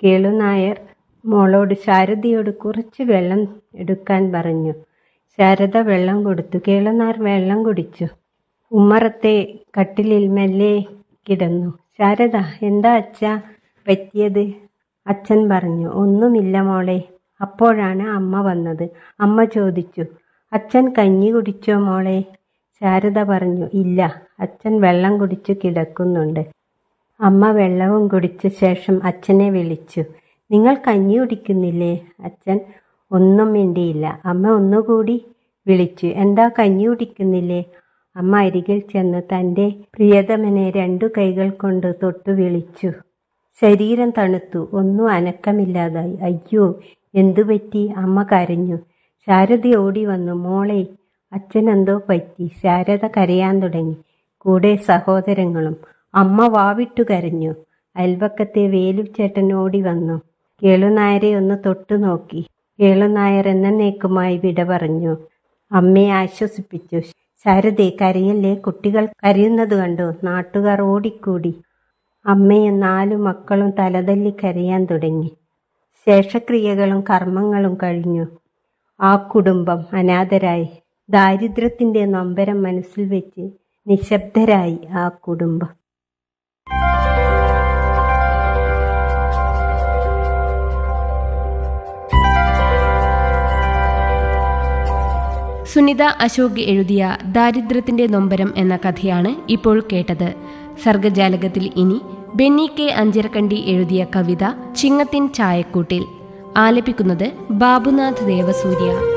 കേളുനായർ മോളോട് ശാരദയോട് കുറച്ച് വെള്ളം എടുക്കാൻ പറഞ്ഞു ശാരദ വെള്ളം കൊടുത്തു കേളുനായർ വെള്ളം കുടിച്ചു ഉമ്മറത്തെ കട്ടിലിൽ മെല്ലെ കിടന്നു ശാരദ എന്താ അച്ഛ പറ്റിയത് അച്ഛൻ പറഞ്ഞു ഒന്നുമില്ല മോളെ അപ്പോഴാണ് അമ്മ വന്നത് അമ്മ ചോദിച്ചു അച്ഛൻ കഞ്ഞി കുടിച്ചോ മോളെ ശാരദ പറഞ്ഞു ഇല്ല അച്ഛൻ വെള്ളം കുടിച്ചു കിടക്കുന്നുണ്ട് അമ്മ വെള്ളവും കുടിച്ച ശേഷം അച്ഛനെ വിളിച്ചു നിങ്ങൾ കഞ്ഞി കുടിക്കുന്നില്ലേ അച്ഛൻ ഒന്നും മിണ്ടിയില്ല അമ്മ ഒന്നുകൂടി വിളിച്ചു എന്താ കഞ്ഞി കുടിക്കുന്നില്ലേ അമ്മ അരികിൽ ചെന്ന് തൻ്റെ പ്രിയതമനെ രണ്ടു കൈകൾ കൊണ്ട് തൊട്ടു വിളിച്ചു ശരീരം തണുത്തു ഒന്നും അനക്കമില്ലാതായി അയ്യോ എന്തു പറ്റി അമ്മ കരഞ്ഞു ശാരദ ഓടി വന്നു മോളെ അച്ഛനെന്തോ പറ്റി ശാരദ കരയാൻ തുടങ്ങി കൂടെ സഹോദരങ്ങളും അമ്മ വാവിട്ടു കരഞ്ഞു അയൽവക്കത്തെ വേലുച്ചേട്ടൻ ഓടി വന്നു കേളുനായരെ ഒന്ന് തൊട്ടു നോക്കി കേളുനായർ എന്നേക്കുമായി വിട പറഞ്ഞു അമ്മയെ ആശ്വസിപ്പിച്ചു ശാരദേ കരയല്ലേ കുട്ടികൾ കരയുന്നത് കണ്ടു നാട്ടുകാർ ഓടിക്കൂടി അമ്മയും നാലു മക്കളും തലതല്ലി കരയാൻ തുടങ്ങി ശേഷക്രിയകളും കർമ്മങ്ങളും കഴിഞ്ഞു ആ കുടുംബം അനാഥരായി ദാരിദ്ര്യത്തിന്റെ നൊമ്പരം മനസ്സിൽ വെച്ച് നിശബ്ദരായി ആ കുടുംബം സുനിത അശോക് എഴുതിയ ദാരിദ്ര്യത്തിന്റെ നൊമ്പരം എന്ന കഥയാണ് ഇപ്പോൾ കേട്ടത് സർഗജാലകത്തിൽ ഇനി ബെന്നി കെ അഞ്ചരക്കണ്ടി എഴുതിയ കവിത ചിങ്ങത്തിൻ ചായക്കൂട്ടിൽ ആലപിക്കുന്നത് ബാബുനാഥ് ദേവസൂര്യ